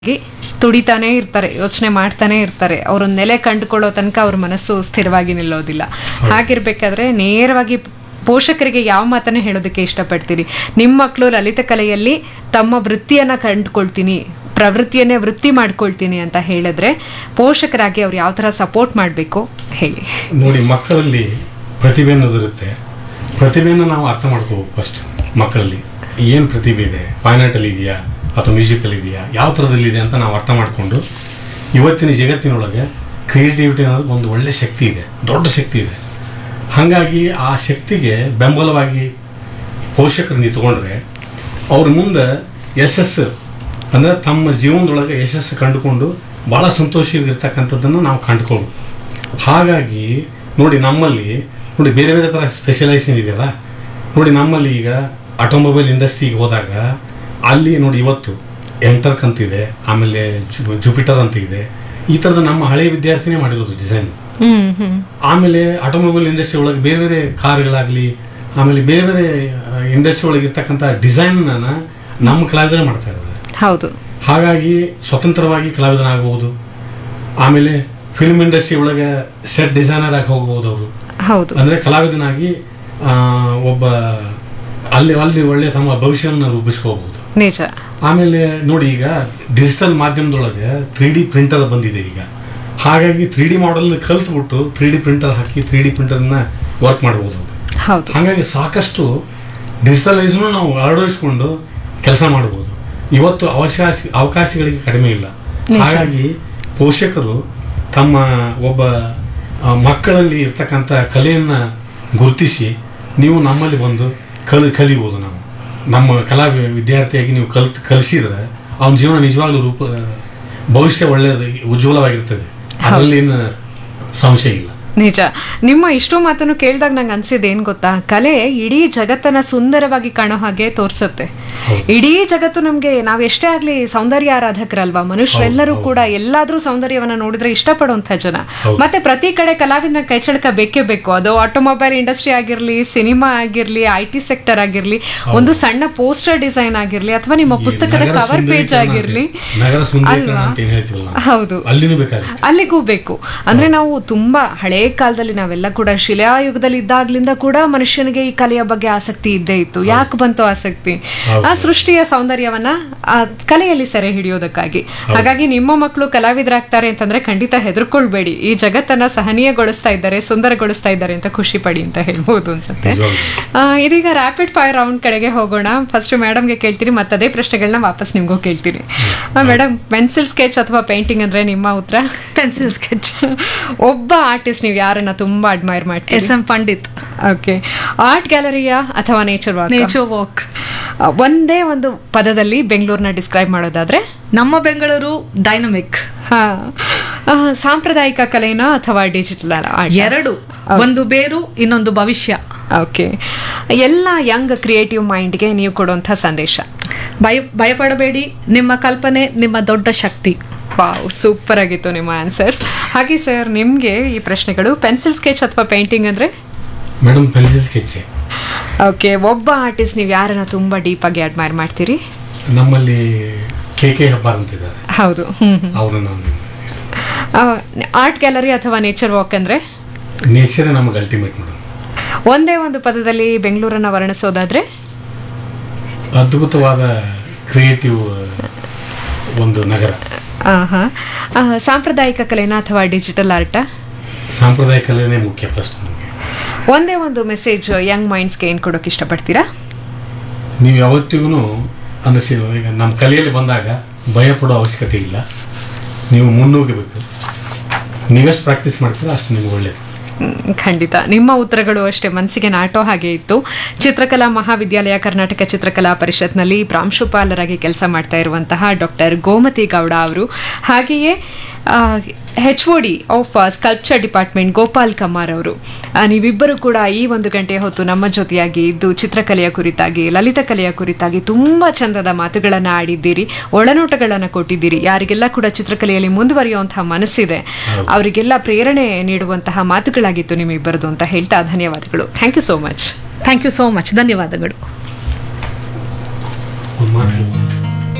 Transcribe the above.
ಗಿ ತುಡಿತಾನೆ ಇರ್ತಾರೆ ಯೋಚನೆ ಮಾಡ್ತಾನೆ ಇರ್ತಾರೆ ಅವ್ರ ನೆಲೆ ಕಂಡುಕೊಳ್ಳೋ ತನಕ ಅವ್ರ ಮನಸ್ಸು ಸ್ಥಿರವಾಗಿ ನಿಲ್ಲೋದಿಲ್ಲ ಹಾಗಿರ್ಬೇಕಾದ್ರೆ ನೇರವಾಗಿ ಪೋಷಕರಿಗೆ ಯಾವ ಮಾತನ್ನ ಹೇಳೋದಕ್ಕೆ ಇಷ್ಟಪಡ್ತೀರಿ ನಿಮ್ಮ ಮಕ್ಕಳು ಲಲಿತ ಕಲೆಯಲ್ಲಿ ತಮ್ಮ ವೃತ್ತಿಯನ್ನ ಕಂಡುಕೊಳ್ತೀನಿ ಪ್ರವೃತ್ತಿಯನ್ನೇ ವೃತ್ತಿ ಮಾಡ್ಕೊಳ್ತೀನಿ ಅಂತ ಹೇಳಿದ್ರೆ ಪೋಷಕರಾಗಿ ಅವ್ರು ಯಾವ ತರ ಸಪೋರ್ಟ್ ಮಾಡಬೇಕು ಹೇಳಿ ನೋಡಿ ಮಕ್ಕಳಲ್ಲಿ ಪ್ರತಿಭೆ ಅನ್ನೋದಿರುತ್ತೆ ಪ್ರತಿಭೆಯನ್ನು ನಾವು ಅರ್ಥ ಮಾಡ್ಕೋಬೇಕು ಫಸ್ಟ್ ಮಕ್ಕಳಲ್ಲಿ ಏನು ಪ್ರತಿಭೆ ಇದೆ ಫೈನ್ ಆರ್ಟಲ್ಲಿ ಇದೆಯಾ ಅಥವಾ ಮ್ಯೂಸಿಕಲ್ಲಿ ಇದೆಯಾ ಯಾವ ಥರದಲ್ಲಿದೆ ಅಂತ ನಾವು ಅರ್ಥ ಮಾಡಿಕೊಂಡು ಇವತ್ತಿನ ಜಗತ್ತಿನೊಳಗೆ ಕ್ರಿಯೇಟಿವಿಟಿ ಅನ್ನೋದು ಒಂದು ಒಳ್ಳೆ ಶಕ್ತಿ ಇದೆ ದೊಡ್ಡ ಶಕ್ತಿ ಇದೆ ಹಾಗಾಗಿ ಆ ಶಕ್ತಿಗೆ ಬೆಂಬಲವಾಗಿ ಪೋಷಕರು ನಿಂತ್ಕೊಂಡ್ರೆ ಅವ್ರ ಮುಂದೆ ಯಶಸ್ಸು ಅಂದರೆ ತಮ್ಮ ಜೀವನದೊಳಗೆ ಯಶಸ್ಸು ಕಂಡುಕೊಂಡು ಭಾಳ ಸಂತೋಷವಾಗಿರ್ತಕ್ಕಂಥದ್ದನ್ನು ನಾವು ಕಂಡುಕೊಳ್ಬೇಕು ಹಾಗಾಗಿ ನೋಡಿ ನಮ್ಮಲ್ಲಿ ನೋಡಿ ಬೇರೆ ಬೇರೆ ಥರ ಸ್ಪೆಷಲೈಸೇಷನ್ ಇದೆಯಲ್ಲ ನೋಡಿ ನಮ್ಮಲ್ಲಿ ಈಗ ಆಟೋಮೊಬೈಲ್ ಇಂಡಸ್ಟ್ರಿಗೆ ಹೋದಾಗ ಅಲ್ಲಿ ನೋಡಿ ಇವತ್ತು ಎಂಟರ್ಕ್ ಅಂತ ಇದೆ ಆಮೇಲೆ ಜು- ಜುಪಿಟರ್ ಅಂತ ಇದೆ ಈ ಥರದ ನಮ್ಮ ಹಳೆಯ ವಿದ್ಯಾರ್ಥಿನೇ ಮಾಡಿರೋದು ಡಿಸೈನ್ ಹ್ಮ್ ಹ್ಮ್ ಆಮೇಲೆ ಆಟೋಮೊಬೈಲ್ ಇಂಡಸ್ಟ್ರಿ ಒಳಗೆ ಬೇರೆ ಬೇರೆ ಕಾರ್ಗಳಾಗಲಿ ಆಮೇಲೆ ಬೇರೆ ಬೇರೆ ಇಂಡಸ್ಟ್ರಿ ಒಳಗೆ ಇರ್ತಕ್ಕಂಥ ಡಿಸೈನ್ನ ನಮ್ಮ ಕಲಾವಿದರೇ ಮಾಡ್ತಾ ಇದ್ದಾರೆ ಹೌದು ಹಾಗಾಗಿ ಸ್ವತಂತ್ರವಾಗಿ ಕಲಾವಿದನಾಗಬಹುದು ಆಮೇಲೆ ಫಿಲ್ಮ್ ಇಂಡಸ್ಟ್ರಿ ಒಳಗೆ ಸೆಟ್ ಡಿಸೈನರ್ ಆಗಿ ಹೋಗ್ಬೋದು ಅವರು ಹೌದು ಅಂದ್ರೆ ಕಲಾವಿದನಾಗಿ ಆ, ಒಬ್ಬ ಅಲ್ಲಿ ಅಲ್ಲಿ ಒಳ್ಳೆ ತಮ್ಮ ಭವಿಷ್ಯವನ್ನು ರೂಪಿಸ್ಕೋಬಹುದು ನಿಜ ಆಮೇಲೆ ನೋಡಿ ಈಗ ಡಿಜಿಟಲ್ ಮಾಧ್ಯಮದೊಳಗೆ ತ್ರೀ ಡಿ ಪ್ರಿಂಟರ್ ಬಂದಿದೆ ಈಗ ಹಾಗಾಗಿ ತ್ರೀ ಡಿ ಮಾಡೆಲ್ ಕಲ್ತ್ಬಿಟ್ಟು ತ್ರೀ ಡಿ ಪ್ರಿಂಟರ್ ಹಾಕಿ ತ್ರೀ ಡಿ ಪ್ರಿಂಟರ್ನ ವರ್ಕ್ ಮಾಡ್ಬೋದು ಹೌದು ಹಾಗಾಗಿ ಸಾಕಷ್ಟು ಡಿಜಿಟಲೈಸ್ನು ನಾವು ಅಳವಡಿಸ್ಕೊಂಡು ಕೆಲಸ ಮಾಡ್ಬೋದು ಇವತ್ತು ಅವಕಾಶ ಅವಕಾಶಗಳಿಗೆ ಕಡಿಮೆ ಇಲ್ಲ ನಿಜ. ಹಾಗಾಗಿ ಪೋಷಕರು ತಮ್ಮ ಒಬ್ಬ ಆ, ಮಕ್ಕಳಲ್ಲಿ ಇರ್ತಕ್ಕಂಥ ಕಲೆಯನ್ನು ಗುರುತಿಸಿ ನೀವು ನಮ್ಮಲ್ಲಿ ಬಂದು ಕಲಿ ಕಲಿಬೋದು ನಾವು ನಮ್ಮ ಕಲಾ ವಿ- ವಿದ್ಯಾರ್ಥಿಯಾಗಿ ನೀವು ಕಲ್ ಕಲಿಸಿದ್ರೆ ಅವನ ಜೀವನ ನಿಜವಾಗ್ಲೂ ರೂಪ ಭವಿಷ್ಯ ಒಳ್ಳೆಯದು ಉಜ್ವಲವಾಗಿರ್ತದೆ ಅದರಲ್ಲಿ ಏನು ಸಂಶಯ ಇಲ್ಲ ನಿಜ ನಿಮ್ಮ ಇಷ್ಟು ಮಾತನ್ನು ಕೇಳಿದಾಗ ನಂಗೆ ಅನ್ಸಿದ್ದು ಏನ್ ಗೊತ್ತಾ ಕಲೆ ಇಡೀ ಜಗತ್ತನ್ನ ಸುಂದರವಾಗಿ ಕಾಣೋ ಹಾಗೆ ತೋರ್ಸತ್ತೆ ಹೌದು. ಇಡೀ ಜಗತ್ತು ನಮ್ಗೆ ನಾವ್ ಎಷ್ಟೇ ಆಗ್ಲಿ ಸೌಂದರ್ಯ ಆರಾಧಕರಲ್ವಾ ಮನುಷ್ಯರೆಲ್ಲರೂ ಹೌದು. ಕೂಡ ಎಲ್ಲಾದ್ರೂ ಸೌಂದರ್ಯವನ್ನ ನೋಡಿದ್ರೆ ಇಷ್ಟಪಡುವಂತ ಜನ ಹೌದು. ಮತ್ತೆ ಪ್ರತಿ ಕಡೆ ಕಲಾವಿದನ ಕೈಚಳಕ ಬೇಕೇ ಬೇಕು ಅದು ಆಟೋಮೊಬೈಲ್ ಇಂಡಸ್ಟ್ರಿ ಆಗಿರ್ಲಿ ಸಿನಿಮಾ ಆಗಿರ್ಲಿ ಐ ಟಿ ಸೆಕ್ಟರ್ ಆಗಿರ್ಲಿ ಒಂದು ಸಣ್ಣ ಪೋಸ್ಟರ್ ಡಿಸೈನ್ ಆಗಿರ್ಲಿ ಅಥವಾ ನಿಮ್ಮ ಈ ಪುಸ್ತಕದ ನಗರ ಕವರ್ ಪೇಜ್ ಸುಂದರೀಕರಣ ಆಗಿರ್ಲಿ ಅಂತ- ನಗರ ಸುಂದರೀಕರಣ ಅಲ್ವಾ? ಅಂತ ಏನ್ ಹೇಳ್ತೀವಲ್ಲ ನಾವು. ಹೌದು ಅಲ್ಲಿನೂ ಬೇಕಾಗುತ್ತೆ ಅಲ್ಲಿಗೂ ಬೇಕು ಅಂದ್ರೆ ನಾವು ತುಂಬಾ ಹಳೆ ಕಾಲದಲ್ಲಿ ನಾವೆಲ್ಲ ಕೂಡ ಶಿಲಾಯುಗದಲ್ಲಿ ಇದ್ದಾಗ್ಲಿಂದ ಕೂಡ ಮನುಷ್ಯನಿಗೆ ಈ ಕಲೆಯ ಬಗ್ಗೆ ಆಸಕ್ತಿ ಇದ್ದೇ ಇತ್ತು ಯಾಕೆ ಬಂತು ಆಸಕ್ತಿ ಹೌದು. ಆ ಸೃಷ್ಟಿಯ ಸೌಂದರ್ಯವನ್ನ ಆ ಕಲೆಯಲ್ಲಿ ಸೆರೆ ಹಿಡಿಯೋದಕ್ಕಾಗಿ ಹಾಗಾಗಿ ನಿಮ್ಮ ಮಕ್ಕಳು ಕಲಾವಿದರಾಗ್ತಾರೆ ಅಂತಂದ್ರೆ ಖಂಡಿತ ಹೆದರ್ಕೊಳ್ಬೇಡಿ ಈ ಜಗತ್ತನ್ನ ಸಹನೀಯಗೊಳಿಸ್ತಾ ಇದ್ದಾರೆ ಸುಂದರಗೊಳಿಸ್ತಾ ಇದ್ದಾರೆ ಅಂತ ಖುಷಿ ಪಡಿ ಅಂತ ಹೇಳ್ಬೋದು ಅನ್ಸುತ್ತೆ ನಿಜವಾಗ್ಲೂ. ಆ, ಇದೀಗ ರ್ಯಾಪಿಡ್ ಫೈರ್ ರೌಂಡ್ ಕಡೆಗೆ ಹೋಗೋಣ ಫಸ್ಟ್ ಮೇಡಮ್ಗೆ ಕೇಳ್ತೀನಿ ಮತ್ತೆ ಅದೇ ಪ್ರಶ್ನೆಗಳನ್ನ ವಾಪಸ್ ನಿಮ್ಗೂ ಕೇಳ್ತೀನಿ ಮೇಡಮ್ ಪೆನ್ಸಿಲ್ ಸ್ಕೆಚ್ ಅಥವಾ ಪೇಂಟಿಂಗ್ ಅಂದ್ರೆ ನಿಮ್ಮ ಉತ್ತರ ಪೆನ್ಸಿಲ್ ಸ್ಕೆಚ್ ಒಬ್ಬ ಆರ್ಟಿಸ್ಟ್ ನೀವು ಯಾರನ್ನ ತುಂಬಾ ಅಡ್ಮೈರ್ ಮಾಡ್ತೀರಿ S M Pandit okay art ಗ್ಯಾಲರಿಯಾ ಅಥವಾ ನೇಚರ್ ವಾಕ್ ನೇಚರ್ ವಾಕ್ ಒಂದೇ ಒಂದು ಪದದಲ್ಲಿ ಬೆಂಗಳೂರನ್ನ ಡಿಸ್ಕ್ರೈಬ್ ಮಾಡೋದಾದ್ರೆ ನಮ್ಮ ಬೆಂಗಳೂರು ಡೈನಮಿಕ್ ಹಾ ಆ, ಸಾಂಪ್ರದಾಯಿಕ ಕಲೆನಾ ಅಥವಾ ಡಿಜಿಟಲ್ ಆರ್ಟ್ ಎರಡು ಒಂದು ಬೇರು ಇನ್ನೊಂದು ಭವಿಷ್ಯ ಓಕೆ ಎಲ್ಲ ಯಂಗ್ ಕ್ರಿಯೇಟಿವ್ ಮೈಂಡ್ಗೆ ನೀವು ಕೊಡುವಂಥ ಸಂದೇಶ ಭಯ ಭಯಪಡಬೇಡಿ ನಿಮ್ಮ ಕಲ್ಪನೆ ನಿಮ್ಮ ದೊಡ್ಡ ಶಕ್ತಿ ವಾವ್ ಸೂಪರ್ ಆಗಿತ್ತು ನಿಮ್ಮ ಆನ್ಸರ್ಸ್ ಹಾಗೆ ಸರ್ ನಿಮಗೆ ಈ ಪ್ರಶ್ನೆಗಳು ಪೆನ್ಸಿಲ್ ಸ್ಕೆಚ್ ಅಥವಾ ಪೇಂಟಿಂಗ್ ಅಂದ್ರೆ ಮೇಡಮ್ ಪೆನ್ಸಿಲ್ ಸ್ಕೆಚ್ ಓಕೆ ಒಬ್ಬ ಆರ್ಟಿಸ್ಟ್ ನೀವು ಯಾರನ್ನ ತುಂಬಾ ಡೀಪ್ ಆಗಿ ಅಡ್ಮೈರ್ ಮಾಡ್ತೀರಿ ನಮ್ಮಲ್ಲಿ ಕೆ ಕೆ ಹೆಬ್ಬಾರ್ ಅಂತಿದ್ದಾರೆ ಹೌದು ಹ್ಮ್ ಹ್ಮ್. ಅವರು ನಾನು ಆ, ಆರ್ಟ್ ಗ್ಯಾಲರಿ ಅಥವಾ ನೇಚರ್ ವಾಕ್ ಅಂದ್ರೆ ನೇಚರೇ ನಮಗೆ ಅಲ್ಟಿಮೇಟ್ ಮೇಡಮ್ ಒಂದೇ ಒಂದು ಪದದಲ್ಲಿ ಬೆಂಗಳೂರನ್ನ ವರ್ಣಿಸೋದಾದ್ರೆ ಅದ್ಭುತವಾದ ಕ್ರಿಯೇಟಿವ್ ಒಂದು ನಗರ ಆಹಾ. ಆ, ಸಾಂಪ್ರದಾಯಿಕ ಕಲೆನಾ ಅಥವಾ ಡಿಜಿಟಲ್ ಆರ್ಟ ಸಾಂಪ್ರದಾಯಿಕ ಕಲೆನೇ ಮುಖ್ಯ ಫಸ್ಟ್ ನಮಗೆ ಒಂದೇ ಒಂದು ಮೆಸೇಜ್ ಯಂಗ್ ಮೈಂಡ್ಸ್ಗೆ ಏನು ಕೊಡೋಕೆ ಇಷ್ಟಪಡ್ತೀರಾ ನೀವು ಯಾವತ್ತಿಗೂ ಅನ್ನಿಸಿ ಈಗ ನಮ್ಮ ಕಲೆಯಲ್ಲಿ ಬಂದಾಗ ಭಯ ಪಡೋ ಅವಶ್ಯಕತೆ ಇಲ್ಲ ನೀವು ಮುನ್ನುಗ್ಗಬೇಕು ನೀವೆಷ್ಟು ಪ್ರಾಕ್ಟೀಸ್ ಮಾಡ್ತೀರಾ ಅಷ್ಟು ನಿಮ್ಗೆ ಒಳ್ಳೇದು ಹ್ಮ್, ಖಂಡಿತ ನಿಮ್ಮ ಉತ್ತರಗಳು ಅಷ್ಟೇ ಮನಸ್ಸಿಗೆ ನಾಟೋ ಹಾಗೆ ಇತ್ತು ಚಿತ್ರಕಲಾ ಮಹಾವಿದ್ಯಾಲಯ ಕರ್ನಾಟಕ ಚಿತ್ರಕಲಾ ಪರಿಷತ್ನಲ್ಲಿ ಪ್ರಾಂಶುಪಾಲರಾಗಿ ಕೆಲಸ ಮಾಡ್ತಾ ಇರುವಂತಹ ಡಾಕ್ಟರ್ ಗೋಮತಿ ಗೌಡ ಅವರು ಹಾಗೆಯೇ H O D of sculpture department Gopal Kumar ಅವರು ಆ, ನೀವಿಬ್ಬರು ಕೂಡ ಈ ಒಂದು ಗಂಟೆಯ ಹೊತ್ತು ನಮ್ಮ ಜೊತೆಯಾಗಿ ಇದ್ದು ಚಿತ್ರಕಲೆಯ ಕುರಿತಾಗಿ ಲಲಿತ ಕಲೆಯ ಕುರಿತಾಗಿ ತುಂಬ ಚಂದದ ಮಾತುಗಳನ್ನು ಆಡಿದ್ದೀರಿ ಒಳನೋಟಗಳನ್ನು ಕೊಟ್ಟಿದ್ದೀರಿ ಯಾರಿಗೆಲ್ಲ ಕೂಡ ಚಿತ್ರಕಲೆಯಲ್ಲಿ ಮುಂದುವರಿಯುವಂತಹ ಮನಸ್ಸಿದೆ ಅವರಿಗೆಲ್ಲ ಪ್ರೇರಣೆ ನೀಡುವಂತಹ ಮಾತುಗಳಾಗಿತ್ತು ನಿಮ್ಮಿಬ್ಬರದು ಅಂತ ಹೇಳ್ತಾ ಧನ್ಯವಾದಗಳು thank you so much thank you so much ಧನ್ಯವಾದಗಳು ಒಂದು ಮಾತು